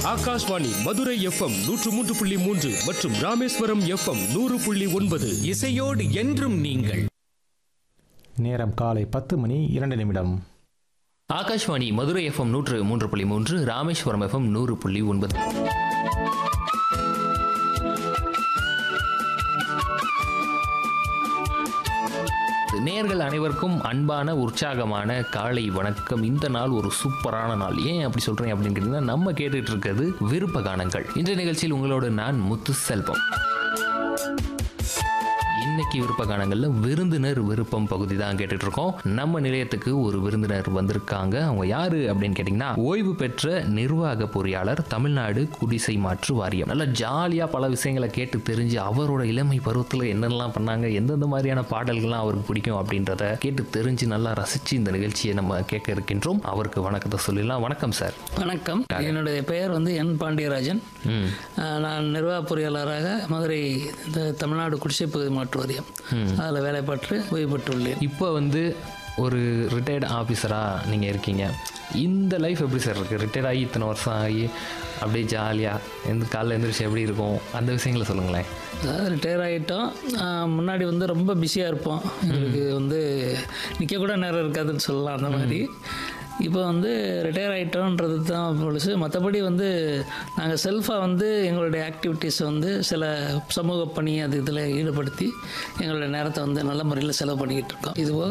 Akashvani Madurai FM நூற்று மூன்று புள்ளி மூன்று மற்றும் ராமேஸ்வரம் எஃப்எம் நூறு புள்ளி ஒன்பது இசையோடு என்றும் நீங்கள் நேரம் காலை பத்து மணி இரண்டு நிமிடம் ஆகாஷ்வாணி மதுரை எஃப்எம் நூற்று மூன்று புள்ளி மூன்று ராமேஸ்வரம் எஃப்எம் நூறு புள்ளி ஒன்பது நேர்கள் அனைவருக்கும் அன்பான உற்சாகமான காலை வணக்கம் இந்த நாள் ஒரு சூப்பரான நாள் ஏன் அப்படி சொல்றேன் அப்படின்னு கேட்டீங்கன்னா நம்ம கேட்டுட்டு இருக்கிறது விருப்ப கானங்கள் இந்த நிகழ்ச்சியில் உங்களோடு நான் முத்து செல்வம் இன்னைக்கு விருப்ப கானங்கள்ல விருந்தினர் விருப்பம் பகுதி தான் கேட்டுட்டு இருக்கோம் நம்ம நிலையத்துக்கு ஒரு விருந்தினர் வந்திருக்காங்க அவங்க யாரு அப்படின்னு கேட்டிங்கன்னா ஓய்வு பெற்ற நிர்வாக பொறியாளர் தமிழ்நாடு குடிசை மாற்று வாரியம் நல்லா ஜாலியா பல விஷயங்களை கேட்டு தெரிஞ்சு அவரோட இளமை பருவத்தில் என்னெல்லாம் பண்ணாங்க எந்தெந்த மாதிரியான பாடல்கள்லாம் அவருக்கு பிடிக்கும் அப்படின்றத கேட்டு தெரிஞ்சு நல்லா ரசிச்சு இந்த நிகழ்ச்சியை நம்ம கேட்க இருக்கின்றோம் அவருக்கு வணக்கத்தை சொல்லிடலாம் வணக்கம் சார் வணக்கம் என்னுடைய பெயர் வந்து என் பாண்டியராஜன் ம் அஹ், நான் நிர்வாக பொறியாளராக மதுரை இந்த தமிழ்நாடு குடிசை பகுதி மாற்று வாரியம் அதில் வேலை பெற்று ஓய்வு பெற்றுள்ளேன் இப்போ வந்து ஒரு ரிட்டையர்டு ஆஃபீஸராக நீங்கள் இருக்கீங்க இந்த லைஃப் எப்படி சார் இருக்குது ரிட்டையர்ட் ஆகி இத்தனை வருஷம் ஆகி அப்படியே ஜாலியாக எந்த காலைல எந்திரிச்சு எப்படி இருக்கும் அந்த விஷயங்களை சொல்லுங்களேன் அதாவது ரிட்டையர் ஆகிட்டோம் அஹ், முன்னாடி வந்து ரொம்ப பிஸியாக இருப்போம் எங்களுக்கு வந்து நிற்க கூட நேரம் இருக்காதுன்னு சொல்லலாம் அந்த மாதிரி இப்போ வந்து ரிட்டையர் ஆகிட்டோன்றது தான் பொழுது மற்றபடி வந்து நாங்கள் செல்ஃபாக வந்து எங்களுடைய ஆக்டிவிட்டீஸ் வந்து சில சமூக பணி அது இதில் ஈடுபடுத்தி எங்களுடைய நேரத்தை வந்து நல்ல முறையில் செலவு பண்ணிக்கிட்டு இருக்கோம் இது போக